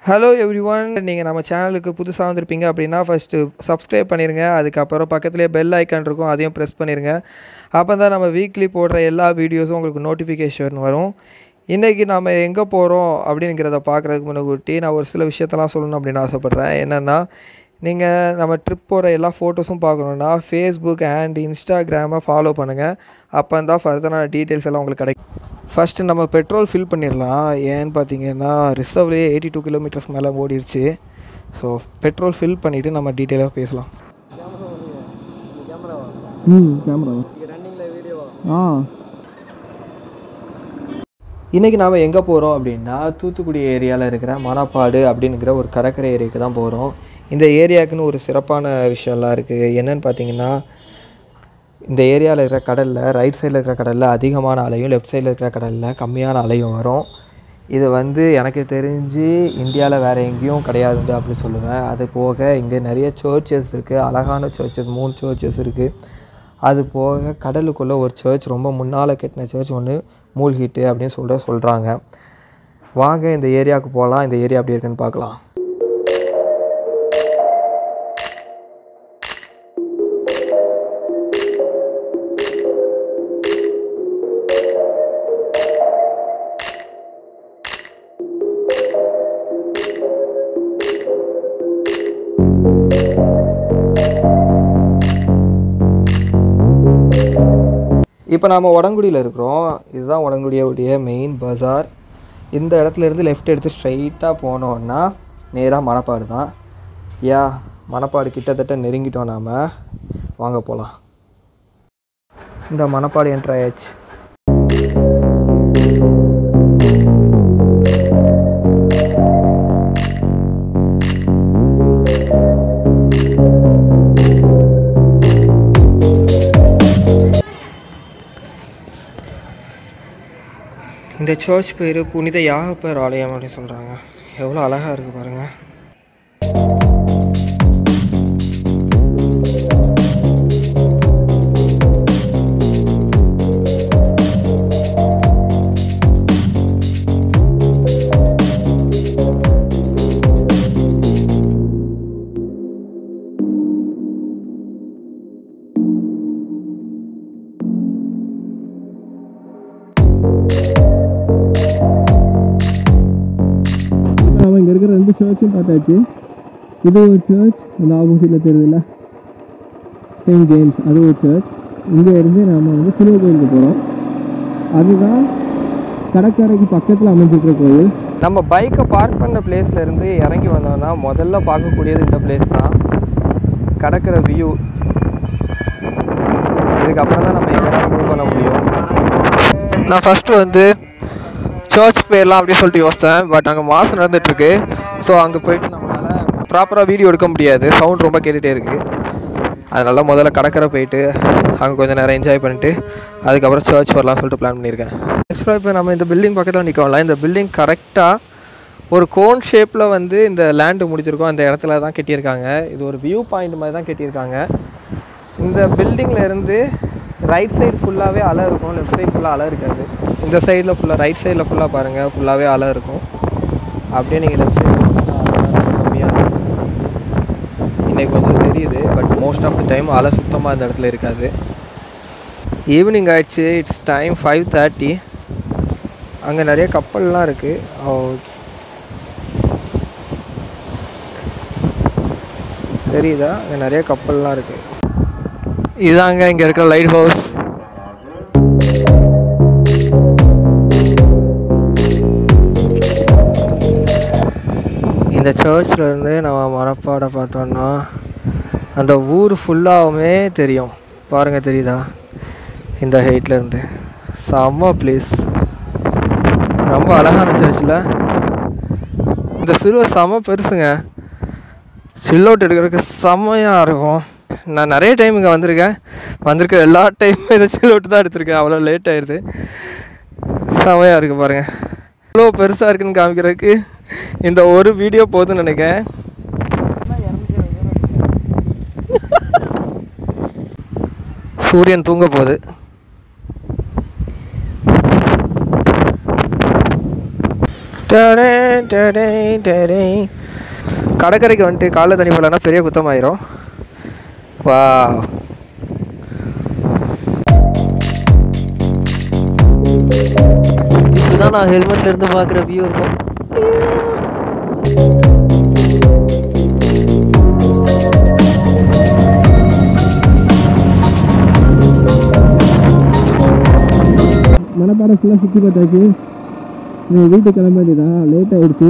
Hello every one நீங்கள் நம்ம சேனலுக்கு புதுசாக வந்திருப்பீங்க அப்படின்னா ஃபஸ்ட்டு சப்ஸ்கிரைப் பண்ணிடுங்க அதுக்கப்புறம் பக்கத்துலேயே பெல் ஐக்கான் இருக்கும் அதையும் ப்ரெஸ் பண்ணிடுங்க அப்போ தான் நம்ம வீக்லி போடுற எல்லா வீடியோஸும் உங்களுக்கு நோட்டிஃபிகேஷன் வரும் இன்றைக்கி நம்ம எங்கே போகிறோம் அப்படிங்கிறத பார்க்குறதுக்கு முன்னாடி நான் ஒரு சில விஷயத்தெல்லாம் சொல்லணும் அப்படின்னு ஆசைப்பட்றேன் என்னென்னா நீங்கள் நம்ம ட்ரிப் போகிற எல்லா ஃபோட்டோஸும் பார்க்கணுன்னா ஃபேஸ்புக் அண்ட் இன்ஸ்டாகிராமை ஃபாலோ பண்ணுங்கள் அப்போ தான் ஃபர்தரான டீட்டெயில்ஸ் எல்லாம் உங்களுக்கு கிடைக்கும் ஃபஸ்ட்டு நம்ம பெட்ரோல் ஃபில் பண்ணிடலாம் ஏன்னு பார்த்தீங்கன்னா ரிசர்வ்லேயே எயிட்டி டூ கிலோமீட்டர்ஸ் மேலே ஓடிடுச்சு ஸோ பெட்ரோல் ஃபில் பண்ணிவிட்டு நம்ம டீட்டெயிலாக பேசலாம் ம் கேமரா ஆ இன்றைக்கி நாம் எங்கே போகிறோம் அப்படின்னா தூத்துக்குடி ஏரியாவில் இருக்கிற மணப்பாடு அப்படிங்கிற ஒரு கடற்கரை ஏரியாவுக்கு தான் போகிறோம் இந்த ஏரியாவுக்குன்னு ஒரு சிறப்பான விஷயம்லாம் இருக்குது என்னன்னு பார்த்தீங்கன்னா இந்த ஏரியாவில் இருக்கிற கடலில் ரைட் சைடில் இருக்கிற கடலில் அதிகமான அலையும் லெஃப்ட் சைடில் இருக்கிற கடலில் கம்மியான அலையும் வரும் இது வந்து எனக்கு தெரிஞ்சு இந்தியாவில் வேறு எங்கேயும் கிடையாதுங்க அப்படி சொல்லுவேன் அது போக இங்கே நிறைய சர்ச்சஸ் இருக்குது அழகான சர்ச்சஸ் மூணு சர்ச்சஸ் இருக்குது அது போக கடலுக்குள்ளே ஒரு சர்ச் ரொம்ப முன்னால் கட்டின சர்ச் ஒன்று மூழ்கிட்டு அப்படின்னு சொல்லிட்டு சொல்கிறாங்க வாங்க இந்த ஏரியாவுக்கு போகலாம் இந்த ஏரியா அப்படி இருக்குன்னு பார்க்கலாம் இப்போ நாம் உடங்குடியில் இருக்கிறோம் இதுதான் உடங்குடியோடைய மெயின் பஜார் இந்த இடத்துல இருந்து லெஃப்ட் எடுத்து ஸ்ட்ரைட்டாக போனோன்னா நேராக மணப்பாடு தான் யா மணப்பாடு கிட்டத்தட்ட நெருங்கிட்டோம் நாம் வாங்க போகலாம் இந்த மணப்பாடு என்ட்ரு ஆயாச்சு இந்த சர்ச் பேர் புனித யாகப்பர் ஆலயம் அப்படின்னு சொல்கிறாங்க எவ்வளோ அழகாக இருக்குது பாருங்கள் நம்ம இங்கே இருக்கிற ரெண்டு சர்ச்சும் பார்த்தாச்சு இது ஒரு சர்ச் அந்த ஆப்போசிட்டில் தெரியுதுல்ல செயின்ட் ஜேம்ஸ் அது ஒரு சர்ச் இங்கே இருந்து நம்ம வந்து சிலுவை கோயிலுக்கு போகிறோம் அதுதான் கடற்கரைக்கு பக்கத்தில் அமைஞ்சிருக்கிற கோயில் நம்ம பைக்கை பார்க் பண்ண பிளேஸ்ல இருந்து இறங்கி வந்தோம்னா முதல்ல பார்க்கக்கூடியது இந்த பிளேஸ் தான் கடற்கர வியூ இதுக்கப்புறம் தான் நம்ம எங்கே மூவ் பண்ண முடியும் நான் ஃபஸ்ட்டு வந்து சர்ச் போயிடலாம் அப்படின்னு சொல்லிட்டு யோசித்தேன் பட் அங்கே மாதம் நடந்துகிட்ருக்கு ஸோ அங்கே போயிட்டு நம்மளால் ப்ராப்பராக வீடியோ எடுக்க முடியாது சவுண்ட் ரொம்ப கேட்டுகிட்டே இருக்குது அதனால முதல்ல கடற்கரை போயிட்டு அங்கே கொஞ்சம் நேரம் என்ஜாய் பண்ணிட்டு அதுக்கப்புறம் சர்ச் வரலாம்னு சொல்லிட்டு பிளான் பண்ணியிருக்கேன் ஆக்சுவலாக இப்போ நம்ம இந்த பில்டிங் பக்கத்தில் நிற்கலாம் இந்த பில்டிங் கரெக்டாக ஒரு கோன் ஷேப்பில் வந்து இந்த லேண்டு முடிச்சிருக்கோம் அந்த இடத்துல தான் கட்டியிருக்காங்க இது ஒரு வியூ பாயிண்ட் மாதிரி தான் கட்டியிருக்காங்க இந்த பில்டிங்கில் இருந்து ரைட் சைடு ஃபுல்லாகவே அலை இருக்கும் லெஃப்ட் சைடு ஃபுல்லாக அலை இருக்காது இந்த சைடில் ஃபுல்லாக ரைட் சைடில் ஃபுல்லாக பாருங்கள் ஃபுல்லாகவே அலை இருக்கும் அப்படியே நீங்கள் லெஃப்ட் சைடு கம்மியாக இருக்கும் இன்னைக்கு கொஞ்சம் தெரியுது but most of the time அலை சுத்தமாக இந்த இடத்துல இருக்காது ஈவினிங் ஆயிடுச்சு இட்ஸ் டைம் ஃபைவ் தேர்ட்டி அங்கே நிறைய கப்பல்லாம் இருக்குது தெரியுதா அங்கே நிறைய கப்பல்லாம் இருக்குது இதாங்க இங்கே இருக்கிற லைட் ஹவுஸ் இந்த சர்ச்சில் இருந்து நம்ம மணப்பாடை பார்த்தோன்னா அந்த ஊர் ஃபுல்லாகவுமே தெரியும் பாருங்கள் தெரியுதா இந்த ஹைட்ல இருந்து செம்ம ப்ளேஸ் ரொம்ப அழகான சர்ச்சில் இந்த சிலுவை செம்ம பெருசுங்க சில் அவுட் எடுக்கிறதுக்கு செம்மையாக இருக்கும் நான் நிறைய டைம் இங்கே வந்திருக்கேன் வந்திருக்க எல்லா டைமும் இதை சில் அவுட் தான் எடுத்திருக்கேன் அவ்வளோ லேட் ஆயிடுது செம்மையாக இருக்குது பாருங்கள் இவ்வளோ பெருசாக இருக்குன்னு காமிக்கிறதுக்கு இந்த ஒரு வீடியோ போதும்னு நினைக்கிறேன் சூரியன் தூங்க போகுது டடே, டடே, டடே. கடற்கரைக்கு வந்துட்டு காலைல தண்ணி போடலன்னா பெரிய குத்தமாயிரும் வா இப்படிதான் நான் ஹெல்மெட்ல இருந்து பார்க்குற வியூ இருக்கும் மணப்பாடம் ஃபுல்லாக சுற்றி பார்த்தாச்சு நீங்கள் வீட்டுக்கு கிளம்ப வேண்டியதா லேட் ஆகிடுச்சு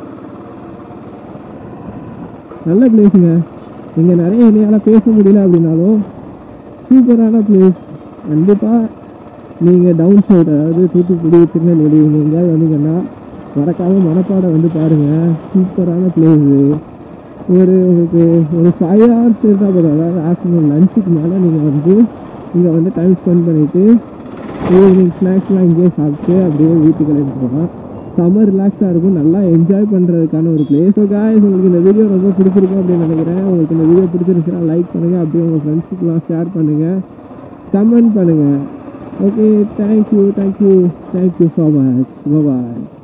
நல்ல பிளேஸுங்க இங்கே நிறைய என்னையால் பேச முடியல அப்படின்னாலும் சூப்பரான பிளேஸ் கண்டிப்பாக நீங்கள் டவுன் சைடு அதாவது தூத்துக்குடி திருநெல்வேலி இங்கே எங்கேயாவது வந்தீங்கன்னா மறக்காமல் மணப்பாடம் வந்து பாருங்கள் சூப்பரான பிளேஸு ஒரு உங்களுக்கு ஒரு ஃபைவ் ஹவர்ஸ் இருந்தால் போதும் அதாவது ஆஃப்டர்நூன் லஞ்சுக்கு மேலே நீங்கள் வந்து இங்கே வந்து டைம் ஸ்பெண்ட் பண்ணிவிட்டு ஈவினிங் ஸ்நாக்ஸ்லாம் இங்கேயே சாப்பிட்டு அப்படியே வீட்டுக்கு கிளம்பி போகலாம் செம்ம ரிலாக்ஸாக இருக்கும் நல்லா என்ஜாய் பண்ணுறதுக்கான ஒரு பிளேஸ் ஸோ காய்ஸ் உங்களுக்கு இந்த வீடியோ ரொம்ப பிடிச்சிருக்கும் அப்படின்னு நினைக்கிறேன் உங்களுக்கு இந்த வீடியோ பிடிச்சிருந்துச்சுன்னா லைக் பண்ணுங்கள் அப்படியே உங்கள் ஃப்ரெண்ட்ஸுக்கெலாம் ஷேர் பண்ணுங்கள் கமெண்ட் பண்ணுங்கள் okay thank you thank you thank you so much பாய்